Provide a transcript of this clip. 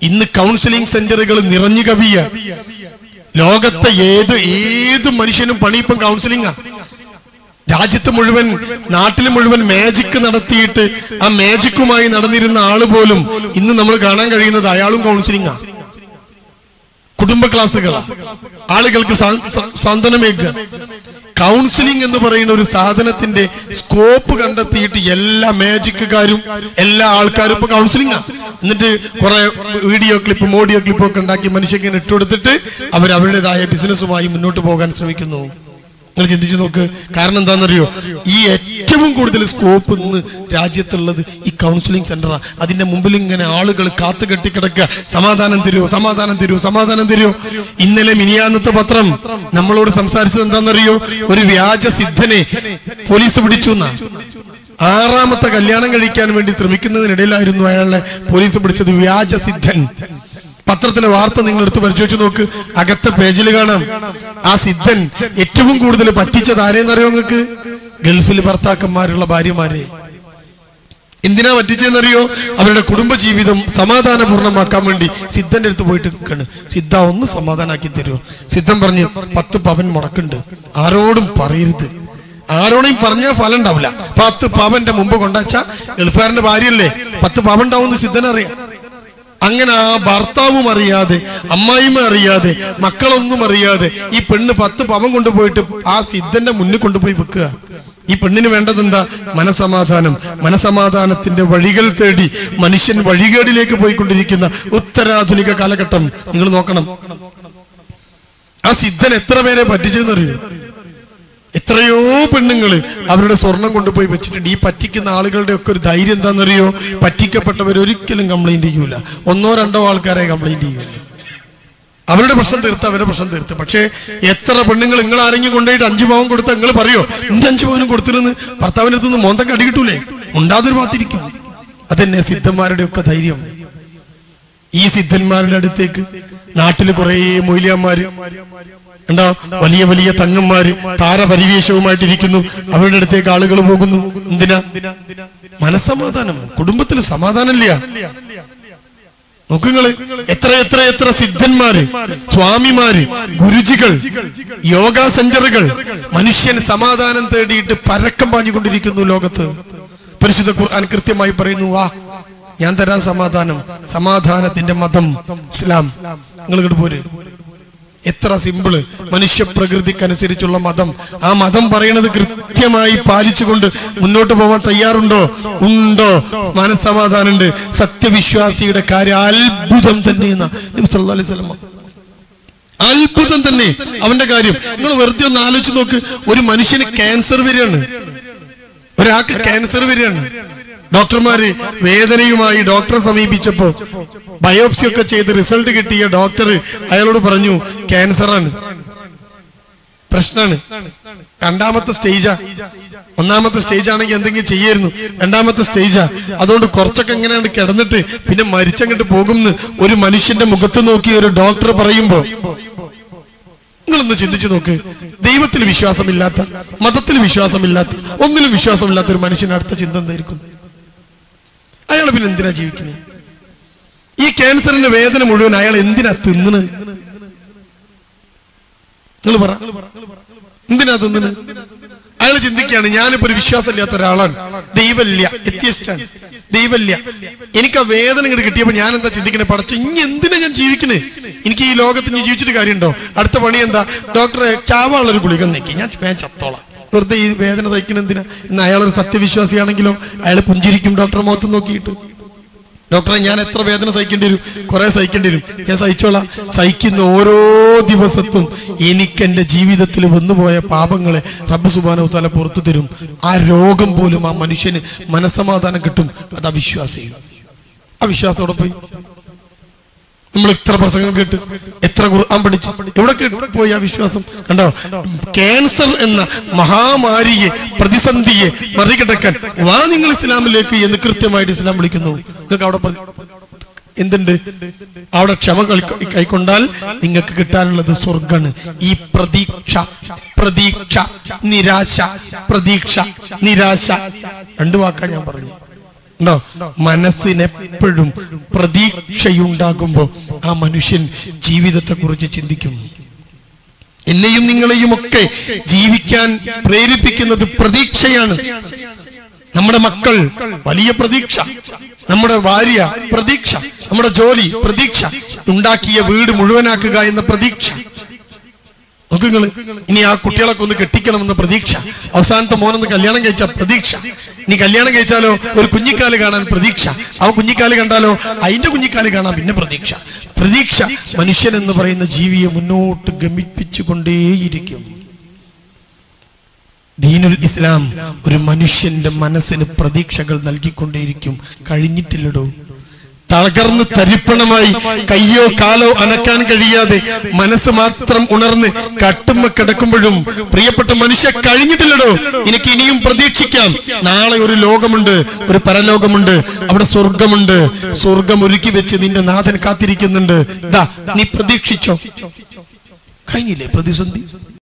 ഇന്ന് കൗൺസിലിംഗ് സെന്ററുകൾ നിറഞ്ഞു കവിയ ലോകത്തെ ഏത് ഏത് മനുഷ്യനും പണി ഇപ്പം കൗൺസിലിംഗാ രാജ്യത്ത് മുഴുവൻ നാട്ടിൽ മുഴുവൻ മാജിക് നടത്തിയിട്ട് ആ മാജിക്കുമായി നടന്നിരുന്ന ആള് പോലും ഇന്ന് നമ്മൾ കാണാൻ കഴിയുന്നത് അയാളും കൗൺസിലിംഗാ കുടുംബ ക്ലാസ്സുകൾ ആളുകൾക്ക് സാ- സ- സാന്ത്വനമേക്കുക കൗൺസിലിംഗ് എന്ന് പറയുന്ന ഒരു സാധനത്തിന്റെ സ്കോപ്പ് കണ്ടെത്തിയിട്ട് എല്ലാ മാജിക്കുകാരും എല്ലാ ആൾക്കാരും ഇപ്പൊ കൗൺസിലിംഗാ എന്നിട്ട് കുറെ വീഡിയോ ക്ലിപ്പും ഓഡിയോ ക്ലിപ്പും ഒക്കെ ഉണ്ടാക്കി മനുഷ്യങ്ങനെ ഇട്ടുകൊടുത്തിട്ട് അവർ അവരുടേതായ ബിസിനസ്സുമായി മുന്നോട്ട് പോകാൻ ശ്രമിക്കുന്നു നിങ്ങൾ ചിന്തിച്ചു നോക്ക് കാരണം എന്താണെന്നറിയോ ഈ ഏറ്റവും കൂടുതൽ സ്കോപ്പ് ഇന്ന് രാജ്യത്തുള്ളത് ഈ കൗൺസിലിംഗ് സെന്ററാ അതിന്റെ മുമ്പിൽ ഇങ്ങനെ ആളുകൾ കാത്തു കെട്ടിക്കിടക്കുക സമാധാനം തരുമോ സമാധാനം തരുമോ സമാധാനം തരുമോ ഇന്നലെ മിനിയാന്നത്തെ പത്രം നമ്മളോട് സംസാരിച്ചത് എന്താണെന്നറിയോ ഒരു വ്യാജ സിദ്ധനെ പോലീസ് പിടിച്ചു എന്നാ ആറാമത്തെ കല്യാണം കഴിക്കാൻ വേണ്ടി ശ്രമിക്കുന്നതിനിടയിലായിരുന്നു അയാളെ പോലീസ് പിടിച്ചത് വ്യാജ സിദ്ധൻ പത്രത്തിലെ വാർത്ത നിങ്ങൾ എടുത്ത് പരിശോധിച്ച് നോക്ക് അകത്തെ പേജിൽ കാണാം ആ സിദ്ധൻ ഏറ്റവും കൂടുതൽ പറ്റിച്ചത് ആരെയെന്നറിയോ നിങ്ങൾക്ക് ഗൾഫിൽ ഭർത്താക്കന്മാരുള്ള ഭാര്യമാരെ എന്തിനാ പറ്റിച്ചെന്നറിയോ അവരുടെ കുടുംബജീവിതം സമാധാനപൂർണ്ണമാക്കാൻ വേണ്ടി സിദ്ധന്റെ അടുത്ത് പോയിട്ട് നിൽക്കാണ് സിദ്ധ ഒന്ന് സമാധാനാക്കി തരുമോ സിദ്ധൻ പറഞ്ഞു പത്ത് പവൻ മുടക്കുണ്ട് ആരോടും പറയരുത് ആരോടും പറഞ്ഞാൽ ഫലം ഉണ്ടാവില്ല പത്ത് പവന്റെ മുമ്പ് കൊണ്ടാച്ച ഗൾഫുകാരന്റെ ഭാര്യയല്ലേ പത്ത് പവൻ ഉണ്ടാവും സിദ്ധനറിയാം അങ്ങനെ ആ ഭർത്താവും അറിയാതെ അമ്മായിമ്മ അറിയാതെ മക്കളൊന്നും അറിയാതെ ഈ പെണ്ണ് പത്ത് പവൻ കൊണ്ടുപോയിട്ട് ആ സിദ്ധന്റെ മുന്നിൽ കൊണ്ടുപോയി വെക്കുക ഈ പെണ്ണിന് വേണ്ടത് എന്താ മനസമാധാനം മനസമാധാനത്തിന്റെ വഴികൾ തേടി മനുഷ്യൻ വഴികേടിലേക്ക് പോയിക്കൊണ്ടിരിക്കുന്ന ഉത്തരാധുനിക കാലഘട്ടം നിങ്ങൾ നോക്കണം ആ സിദ്ധൻ എത്ര പേരെ പറ്റിച്ചെന്നറിയോ എത്രയോ പെണ്ണുങ്ങള് അവരുടെ സ്വർണം കൊണ്ടുപോയി വെച്ചിട്ടുണ്ട് ഈ പറ്റിക്കുന്ന ആളുകളുടെ ഒക്കെ ഒരു ധൈര്യം എന്താണെന്നറിയോ പറ്റിക്കപ്പെട്ടവർ ഒരിക്കലും കംപ്ലൈന്റ് ചെയ്യൂല ഒന്നോ രണ്ടോ ആൾക്കാരെ കംപ്ലൈന്റ് ചെയ്യൂല അവരുടെ പ്രശ്നം തീർത്ത് അവരുടെ പ്രശ്നം തീർത്ത് പക്ഷേ എത്ര പെണ്ണുങ്ങൾ നിങ്ങൾ ആരെങ്കിലും കൊണ്ടുപോയിട്ട് അഞ്ചു പവൻ കൊടുത്ത നിങ്ങൾ പറയോ എന്റെ അഞ്ചു പവനും കൊടുത്തിരുന്ന് ഭർത്താവിന്റെ അടുത്ത് നിന്ന് മോന്തക്ക് അടി കിട്ടൂലേ ഉണ്ടാതൊരു ഭാഗത്തിരിക്കും അതെന്നെ സിദ്ധന്മാരുടെ ഒക്കെ ധൈര്യം ഈ സിദ്ധന്മാരുടെ അടുത്തേക്ക് നാട്ടിൽ കുറേ മൊയ്ലിയന്മാര് ഉണ്ടോ വലിയ വലിയ തങ്ങന്മാര് താരപരിവേഷവുമായിട്ടിരിക്കുന്നു അവരുടെ അടുത്തേക്ക് ആളുകൾ പോകുന്നു എന്തിനാ മനസമാധാനം കുടുംബത്തിൽ സമാധാനമില്ല നോക്കുങ്ങള് എത്ര എത്ര എത്ര സിദ്ധന്മാര് സ്വാമിമാര് ഗുരുജികൾ യോഗ സെന്ററുകൾ മനുഷ്യൻ സമാധാനം തേടിയിട്ട് പരക്കം പാഞ്ഞുകൊണ്ടിരിക്കുന്നു ലോകത്ത് പരിശുദ്ധ ഖുർആൻ കൃത്യമായി പറയുന്നു വാ ഞാൻ തരാൻ സമാധാനം സമാധാനത്തിന്റെ മതം ഇസ്ലാം നിങ്ങൾ ഇങ്ങോട്ട് പോര് എത്ര സിമ്പിള് മനുഷ്യ പ്രകൃതിക്കനുസരിച്ചുള്ള മതം ആ മതം പറയുന്നത് കൃത്യമായി പാലിച്ചുകൊണ്ട് മുന്നോട്ട് പോകാൻ തയ്യാറുണ്ടോ ഉണ്ടോ മനസ്സമാധാനമുണ്ട് സത്യവിശ്വാസിയുടെ കാര്യം അത്ഭുതം തന്നെ അലൈഹി സ്വലമ അത്ഭുതം തന്നെ അവന്റെ കാര്യം നിങ്ങൾ വെറുതെ ഒന്ന് ആലോചിച്ച് നോക്ക് ഒരു മനുഷ്യന് ക്യാൻസർ വരികയാണ് ഒരാൾക്ക് ക്യാൻസർ വരികയാണ് ഡോക്ടർമാര് വേദനയുമായി ഡോക്ടറെ സമീപിച്ചപ്പോ ബയോപ്സി ഒക്കെ ചെയ്ത് റിസൾട്ട് കിട്ടിയ ഡോക്ടർ അയാളോട് പറഞ്ഞു ക്യാൻസറാണ് പ്രശ്നമാണ് രണ്ടാമത്തെ സ്റ്റേജാ ഒന്നാമത്തെ സ്റ്റേജ് ആണെങ്കിൽ എന്തെങ്കിലും ചെയ്യായിരുന്നു രണ്ടാമത്തെ സ്റ്റേജാ അതുകൊണ്ട് കുറച്ചൊക്കെ എങ്ങനെയാണ് കിടന്നിട്ട് പിന്നെ മരിച്ചങ്ങോട്ട് പോകുമെന്ന് ഒരു മനുഷ്യന്റെ മുഖത്ത് നോക്കി ഒരു ഡോക്ടർ പറയുമ്പോ നിങ്ങളൊന്ന് ചിന്തിച്ചു നോക്ക് ദൈവത്തിൽ വിശ്വാസമില്ലാത്ത മതത്തിൽ വിശ്വാസമില്ലാത്ത ഒന്നിലും വിശ്വാസമില്ലാത്ത ഒരു മനുഷ്യന് അടുത്ത ചിന്ത എന്തായിരിക്കും അയാൾ പിന്നെ എന്തിനാ ജീവിക്കുന്നത് ഈ ക്യാൻസറിന്റെ വേദന മുഴുവൻ അയാൾ എന്തിനാ തിന്നണ് നിങ്ങൾ പറ എന്തിനാ തിന്നണ് അയാൾ ചിന്തിക്കുകയാണ് ഞാനിപ്പോ ഒരു വിശ്വാസമില്ലാത്ത ഒരാളാണ് ദൈവമില്ല എത്തിയസ്റ്റാണ് ദൈവമില്ല എനിക്ക് ആ വേദന ഇങ്ങോട്ട് കിട്ടിയപ്പോ ഞാൻ എന്താ ചിന്തിക്കണേ പടച്ചു ഇനി എന്തിനാ ഞാൻ ജീവിക്കണേ എനിക്ക് ഈ ലോകത്ത് ഇനി ജീവിച്ചിട്ട് കാര്യമുണ്ടോ അടുത്ത പണി എന്താ ഡോക്ടറെ ചാവാനുള്ളൊരു ഗുളിക നീക്കി ഞാൻ ഞാൻ ചത്തോളാം വെറുതെ ഈ വേദന സഹിക്കണ എന്തിനാ എന്ന് അയാളൊരു സത്യവിശ്വാസിയാണെങ്കിലോ അയാൾ പുഞ്ചിരിക്കും ഡോക്ടറെ മുഖത്ത് നോക്കിയിട്ട് ഡോക്ടറെ ഞാൻ എത്ര വേദന സഹിക്കേണ്ടി വരും കുറെ സഹിക്കേണ്ടി വരും ഞാൻ സഹിച്ചോളാം സഹിക്കുന്ന ഓരോ ദിവസത്തും എനിക്ക് എന്റെ ജീവിതത്തിൽ വന്നുപോയ പാപങ്ങളെ റബ്ബ് സുബാനോ തല പുറത്തു തരും ആ രോഗം പോലും ആ മനുഷ്യന് മനസമാധാനം കിട്ടും അത് അവിശ്വാസി അവിശ്വാസത്തോടെ പോയി നമ്മൾ എത്ര പ്രസംഗം കേട്ട് എത്ര ഖുർആൻ പഠിച്ചു എവിടെ കേട്ട് പോയി ആ വിശ്വാസം കണ്ടോ ക്യാൻസർ എന്ന മഹാമാരിയെ പ്രതിസന്ധിയെ മറികടക്കാൻ വാ നിങ്ങൾ ഇസ്ലാമിലേക്ക് എന്ന് കൃത്യമായിട്ട് ഇസ്ലാം വിളിക്കുന്നു നിങ്ങൾക്ക് അവിടെ പ്രതി- എന്തുണ്ട് അവിടെ ക്ഷമ കളി- കൈക്കൊണ്ടാൽ നിങ്ങൾക്ക് കിട്ടാനുള്ളത് സ്വർഗാണ് ഈ പ്രതീക്ഷ പ്രതീക്ഷ നിരാശ പ്രതീക്ഷ നിരാശ രണ്ടു വാക്കാ ഞാൻ പറഞ്ഞു ഉണ്ടോ മനസ്സിനെപ്പോഴും പ്രതീക്ഷയുണ്ടാകുമ്പോ ആ മനുഷ്യൻ ജീവിതത്തെ കുറിച്ച് ചിന്തിക്കും എന്നെയും നിങ്ങളെയും ഒക്കെ ജീവിക്കാൻ പ്രേരിപ്പിക്കുന്നത് പ്രതീക്ഷയാണ് നമ്മുടെ മക്കൾ വലിയ പ്രതീക്ഷ നമ്മുടെ ഭാര്യ പ്രതീക്ഷ നമ്മുടെ ജോലി പ്രതീക്ഷ ഉണ്ടാക്കിയ വീട് മുഴുവനാക്കുക എന്ന പ്രതീക്ഷ നോക്ക് നിങ്ങള് ഇനി ആ കുട്ടികളൊക്കെ ഒന്ന് കെട്ടിക്കണമെന്ന പ്രതീക്ഷ അവസാനത്തെ മോനൊന്ന് കല്യാണം കഴിച്ച പ്രതീക്ഷ ഇനി കല്യാണം കഴിച്ചാലോ ഒരു കുഞ്ഞിക്കാല് കാണാൻ പ്രതീക്ഷ ആ കുഞ്ഞിക്കാല് കണ്ടാലോ അതിന്റെ കുഞ്ഞിക്കാല് കാണാൻ പിന്നെ പ്രതീക്ഷ പ്രതീക്ഷ മനുഷ്യൻ എന്ന് പറയുന്ന ജീവിയെ മുന്നോട്ട് ഗമിപ്പിച്ചുകൊണ്ടേയിരിക്കും ദീനുൽ ഇസ്ലാം ഒരു മനുഷ്യന്റെ മനസ്സിന് പ്രതീക്ഷകൾ നൽകിക്കൊണ്ടേയിരിക്കും കഴിഞ്ഞിട്ടില്ലടോ തകർന്ന് തരിപ്പണമായി കയ്യോ കാലോ അനക്കാൻ കഴിയാതെ മനസ്സ് മാത്രം ഉണർന്ന് കട്ടുമ്മ കിടക്കുമ്പോഴും പ്രിയപ്പെട്ട മനുഷ്യ കഴിഞ്ഞിട്ടില്ലടോ എനിക്ക് ഇനിയും പ്രതീക്ഷിക്കാം നാളെ ഒരു ലോകമുണ്ട് ഒരു പരലോകമുണ്ട് അവിടെ സ്വർഗമുണ്ട് സ്വർഗം ഒരുക്കി വെച്ച് നിന്റെ നാഥൻ കാത്തിരിക്കുന്നുണ്ട് ദാ നീ പ്രതീക്ഷിച്ചോ കഴിഞ്ഞില്ലേ പ്രതിസന്ധി